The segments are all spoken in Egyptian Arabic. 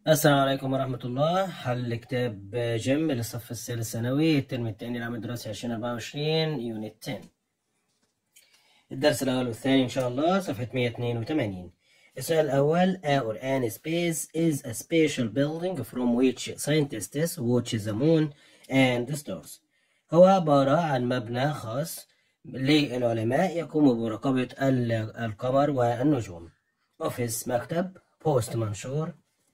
السلام عليكم ورحمة الله حل كتاب جيم للصف الثالث ثانوي الترم الثاني العام الدراسي 2024 يونت 10 الدرس الأول والثاني إن شاء الله صفحة 182 السؤال الأول Our an space is a spatial building from which scientists watch the moon and the stars هو عبارة عن مبنى خاص للعلماء يقوموا بمراقبة ال- القمر والنجوم أوفيس مكتب بوست منشور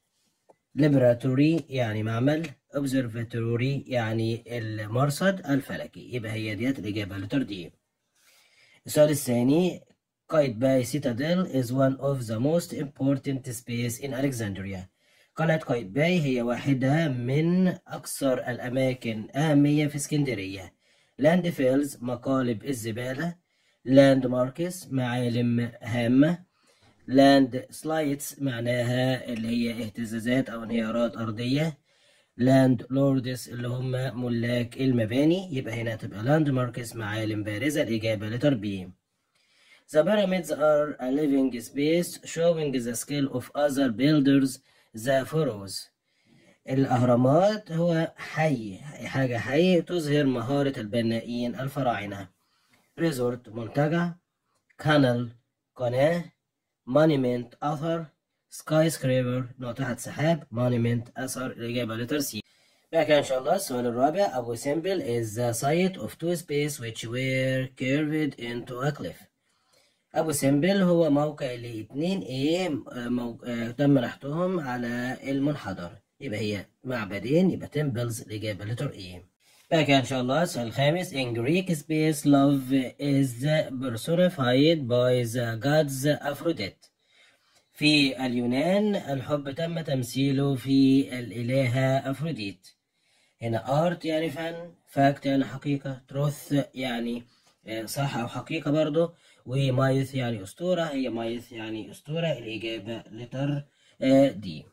laboratory يعني معمل observatory يعني المرصد الفلكي يبقى هي ديت الإجابة لتر دي السؤال الثاني قايتباي citadel is one of the most important space in Alexandria قلعة قايتباي هي واحدة من أكثر الأماكن أهمية في اسكندرية لاند فيلز مقالب الزبالة لاند ماركس معالم هامة لاند سلايدز معناها اللي هي اهتزازات او انهيارات ارضيه لاند لوردز اللي هم ملاك المباني يبقى هنا هتبقى لاند ماركس معالم بارزه الاجابه لتر بي The pyramids are a living space showing the skill of other builders the pharaohs الأهرامات هو حي حاجة حي تظهر مهارة البنائين الفراعنة ريزورت منتجع كانال قناة مونيمنت أثر سكاي سكريبر ناطحة سحاب مونيمنت أثر الإجابة لتر سي بقى كده إن شاء الله السؤال الرابع أبو سيمبل is the site of two space which were curved into a cliff أبو سيمبل هو موقع لاتنين إيه مو... آه، تم نحتهم على المنحدر يبقى هي معبدين يبقى تمبلز الإجابة لتر إيه بقى كده إن شاء الله السؤال الخامس in Greek space love is personified by the gods Aphrodite في اليونان الحب تم تمثيله في الإلهة أفروديت هنا ارت يعني فن فاكت يعني حقيقة تروث يعني آه، صح أو حقيقة برضه ومايث يعني أسطورة هي مايث يعني أسطورة الإجابة لتر آه، دي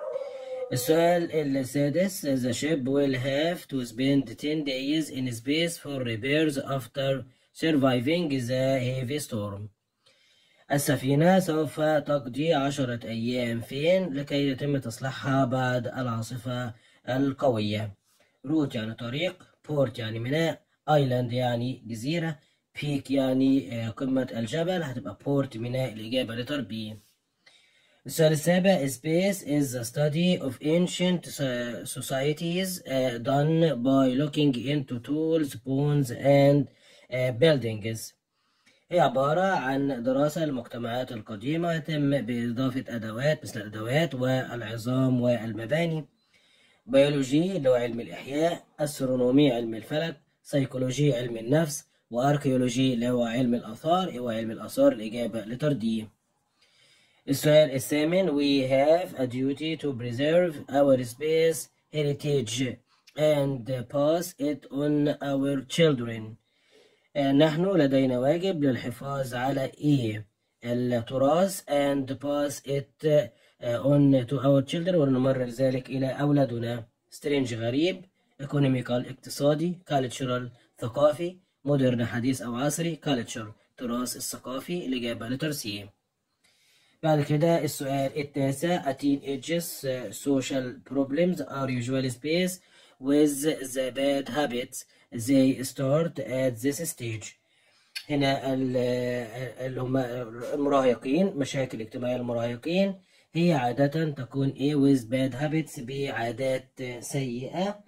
السؤال السادس The ship will have to spend 10 days in space for repairs after surviving the heavy storm السفينة سوف تقضي عشرة أيام فين لكي يتم تصليحها بعد العاصفة القوية روت يعني طريق بورت يعني ميناء ايلاند يعني جزيرة بيك يعني آه، قمة الجبل هتبقى بورت ميناء الإجابة لتر بي السؤال السابع Space is the study of ancient so- societies uh, done by looking into tools, bones and uh, buildings هي عبارة عن دراسة للمجتمعات القديمة يتم بإضافة أدوات مثل الأدوات والعظام والمباني بيولوجي اللي هو علم الإحياء أسترونومي علم الفلك سيكولوجي علم النفس وأركيولوجي اللي هو علم الآثار هو علم الآثار الإجابة لترديه السؤال الثامن we have a duty to preserve our space heritage and pass it on our children آه، نحن لدينا واجب للحفاظ على إيه التراث and pass it آه، on to our children ونمرر ذلك إلى أولادنا strange غريب economical اقتصادي cultural ثقافي modern حديث أو عصري culture تراث الثقافي الإجابة لترسيم بعد كده السؤال التاسع a teenagers uh, social problems are usually spaced with the bad habits they start at this stage هنا ال- اللي هم المراهقين مشاكل اجتماعية المراهقين هي عادة تكون ايه with bad habits بعادات سيئة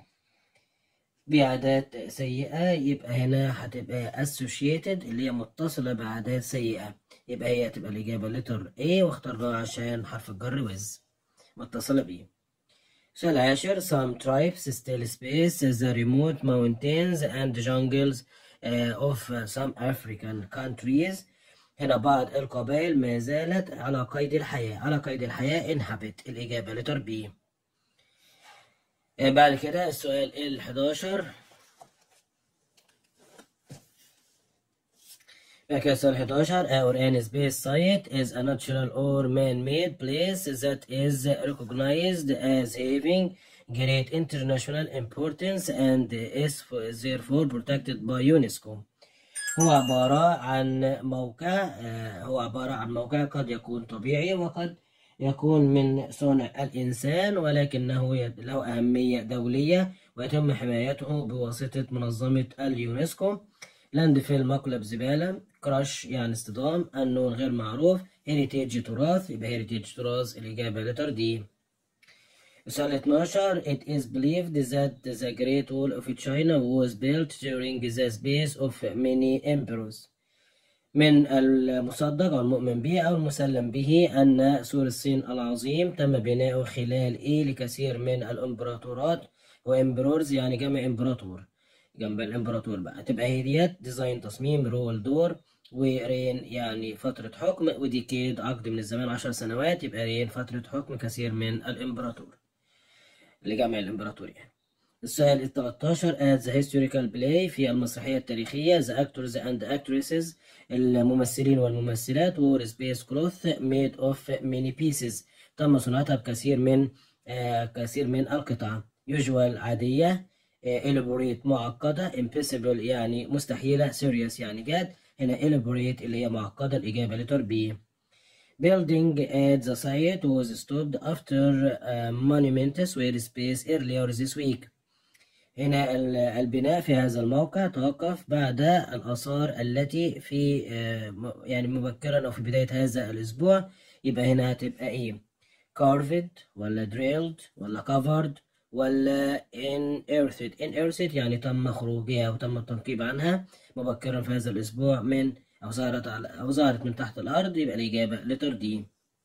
بعادات سيئة يبقى هنا هتبقى associated اللي هي متصلة بعادات سيئة يبقى هي هتبقى الإجابة لتر A واخترناها عشان حرف الجر with متصلة بيه السؤال العاشر some tribes still space the remote mountains and jungles uh, of some African countries هنا بعض القبائل ما زالت على قيد الحياة على قيد الحياة inhabit الإجابة لتر B آه، بعد كده السؤال ال 11 بعد كده السؤال 11 Our N space site is a natural or man-made place that is recognized as having great international importance and is therefore protected by UNESCO هو عبارة عن موقع آه، هو عبارة عن موقع قد يكون طبيعي وقد يكون من صنع الإنسان ولكنه يد- له أهمية دولية ويتم حمايته بواسطة منظمة اليونسكو لاندفيل مقلب زبالة كراش يعني اصطدام النون غير معروف هيريتيج تراث يبقى هيريتيج تراث الإجابة لتر دي السؤال 12 It is believed that the Great Wall of China was built during the space of many emperors من المصدق أو المؤمن به أو المسلم به أن سور الصين العظيم تم بناؤه خلال إيه لكثير من الإمبراطورات وإمبرورز يعني جمع إمبراطور جنب الإمبراطور بقى تبقى هي ديت ديزاين تصميم رول دور ورين يعني فترة حكم وديكيد عقد من الزمان عشر سنوات يبقى رين فترة حكم كثير من الإمبراطور لجمع الإمبراطور يعني السؤال ال 13 at the historical play في المسرحية التاريخية the actors and actresses الممثلين والممثلات wore space cloth made of many pieces تم صناعتها بكثير من آه كثير من القطع usual عادية آه elaborate معقدة impossible يعني مستحيلة serious يعني جاد هنا elaborate اللي هي معقدة الإجابة لتر B Building at the site was stopped after uh, monuments were spaced earlier this week. هنا ال- البناء في هذا الموقع توقف بعد الآثار التي في آه، م- يعني مبكرا أو في بداية هذا الأسبوع يبقى هنا هتبقى إيه؟ carved ولا drilled ولا covered ولا unearthed unearthed يعني تم خروجها أو تم التنقيب عنها مبكرا في هذا الأسبوع من أو ظهرت على أو ظهرت من تحت الأرض يبقى الإجابة لتر دي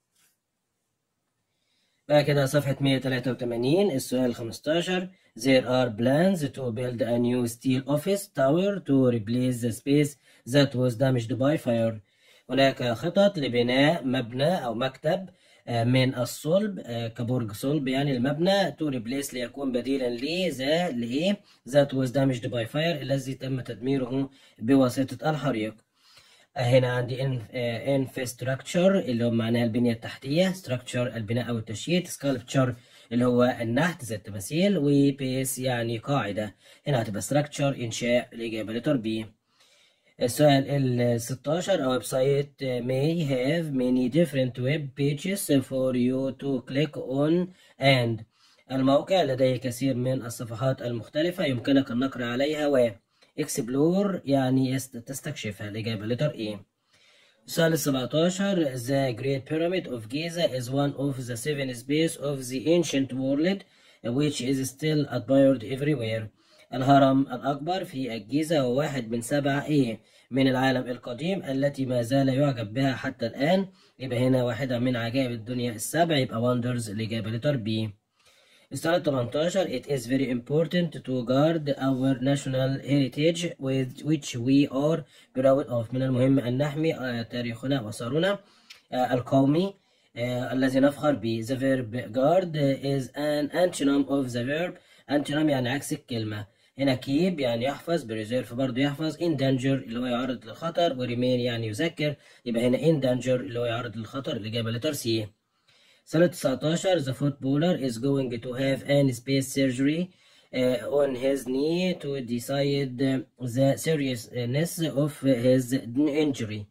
بقى كده صفحة 183 السؤال 15 There are plans to build a new steel office tower to replace the space that was damaged by fire. هناك خطط لبناء مبنى أو مكتب آه، من الصلب آه، كبرج صلب يعني المبنى to replace ليكون بديلا ليه ذا لإيه that was damaged by fire الذي تم تدميره بواسطة الحريق. هنا عندي infrastructure اللي هو معناها البنية التحتية structure البناء أو التشييد sculpture اللي هو النحت زي التماثيل وبيس يعني قاعدة هنا هتبقى structure إنشاء الإجابة لتر بي السؤال ال 16 ويب سايت may have many different web pages for you to click on and الموقع لديه كثير من الصفحات المختلفة يمكنك النقر عليها و explore يعني يست- تستكشفها الإجابة لتر E السؤال ال 17 The Great Pyramid of Giza is one of the seven space of the ancient world which is still admired everywhere الهرم الأكبر في الجيزة هو واحد من سبع إيه من العالم القديم التي ما زال يعجب بها حتى الآن يبقى هنا واحدة من عجائب الدنيا السبع يبقى wonders الإجابة لتر B السؤال 18 It is very important to guard our national heritage with which we are proud of من المهم أن نحمي آه، تاريخنا وآثارنا آه، القومي آه، الذي نفخر به The verb guard is an antonym of the verb antonym يعني عكس الكلمة هنا keep يعني يحفظ preserve برضه يحفظ in danger اللي هو يعرض للخطر و remain يعني يذكر يبقى هنا in danger اللي هو يعرض للخطر الإجابة لتر C سنة 19 the footballer is going to have an space surgery uh, on his knee to decide uh, the seriousness of his injury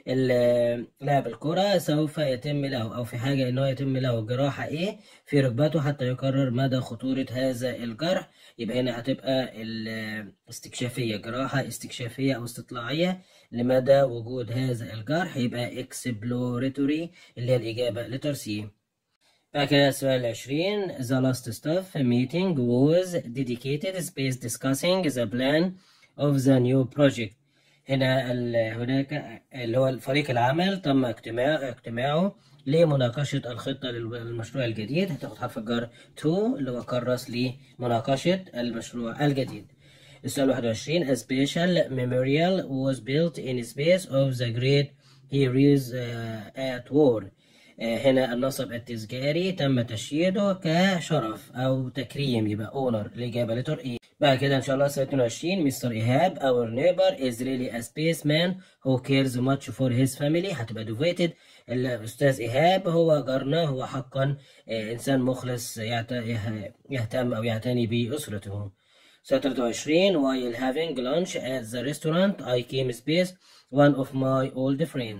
ال- لاعب الكرة سوف يتم له أو في حاجة إنه يتم له جراحة إيه في ركبته حتى يقرر مدى خطورة هذا الجرح يبقى هنا هتبقى الاستكشافية جراحة استكشافية أو استطلاعية لمدى وجود هذا الجرح يبقى exploratory اللي هي الإجابة لتر سي بعد كده السؤال العشرين The last staff meeting was dedicated space discussing the plan of the new project هنا ال- هناك اللي هو فريق العمل تم اجتماع اجتماعه لمناقشة الخطة للم- للمشروع الجديد هتاخد حرف الجر to اللي هو كرس لمناقشة المشروع الجديد السؤال 21 A special memorial was built in space of the great heroes uh, at war آه، هنا النصب التذكاري تم تشييده كشرف او تكريم يبقى اونر الاجابه لتر اي بعد كده ان شاء الله سنه 22 مستر ايهاب our neighbor is really a spaceman who cares much for his family هتبقى devoted الاستاذ ايهاب هو جارنا هو حقا آه، انسان مخلص يعت- يه- يهتم او يعتني باسرته سنة 23 while having lunch at the restaurant I came space one of my old friends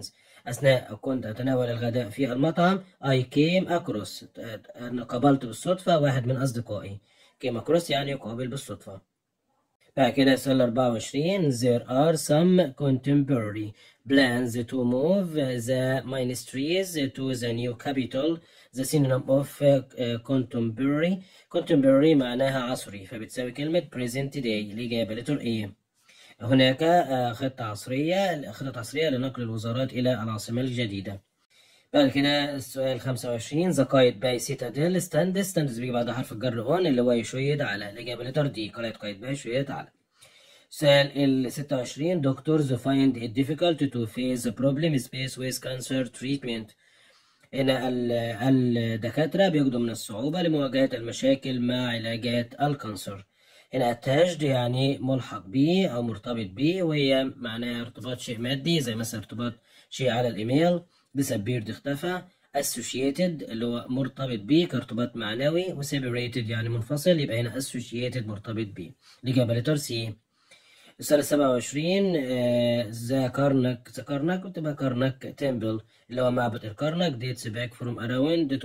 أثناء كنت أتناول الغداء في المطعم I came across أنا قابلت بالصدفة واحد من أصدقائي came across يعني يقابل بالصدفة بعد كده سؤال 24 there are some contemporary plans to move the ministries to the new capital the synonym of uh, contemporary contemporary معناها عصري فبتساوي كلمة present day الإجابة letter A هناك خطة عصرية خطة عصرية لنقل الوزارات إلى العاصمة الجديدة بعد كده السؤال 25 ذا قايد باي سيتاديل ستاند ستاند بيجي بعد حرف الجر اون اللي هو يشيد على الإجابة لتر دي قلعة قايد باي يشيد على سؤال ال 26 دكتورز find it difficult to face the problem space with cancer treatment هنا الدكاترة بيجدوا من الصعوبة لمواجهة المشاكل مع علاجات الكانسر هنا attached يعني ملحق به أو مرتبط به وهي معناها ارتباط شيء مادي زي مثلا ارتباط شيء على الإيميل disappeared اختفى associated اللي هو مرتبط به كارتباط معنوي و separated يعني منفصل يبقى هنا associated مرتبط به الإجابة لتر سي السؤال 27 ذا كارنك ذا كارنك وتبقى كارنك تمبل اللي هو معبد الكرنك dates back from around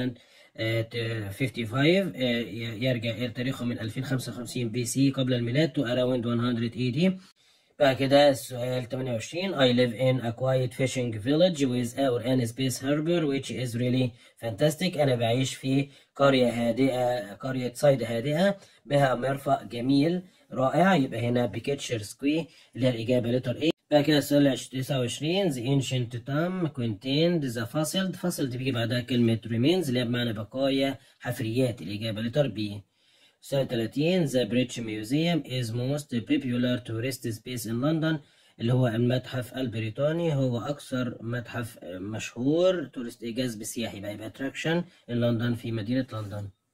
2055 يرجع إلى تاريخه من 2055 بي سي قبل الميلاد to around 100 AD بعد كده السؤال 28 I live in a quiet fishing village with our an space harbor which is really fantastic أنا بعيش في قرية هادئة قرية صيد هادئة بها مرفأ جميل رائع يبقى هنا بيكتشر سكوي اللي هي الإجابة لتر A بعد كده السؤال 29 the ancient tomb contained the fossil fossil دي بيجي بعدها كلمة remains اللي هي بمعنى بقايا حفريات الإجابة لتر B سؤال 30 the British Museum is most popular tourist space in London اللي هو المتحف البريطاني هو أكثر متحف مشهور تورست جذب سياحي بقى attraction in London في مدينة لندن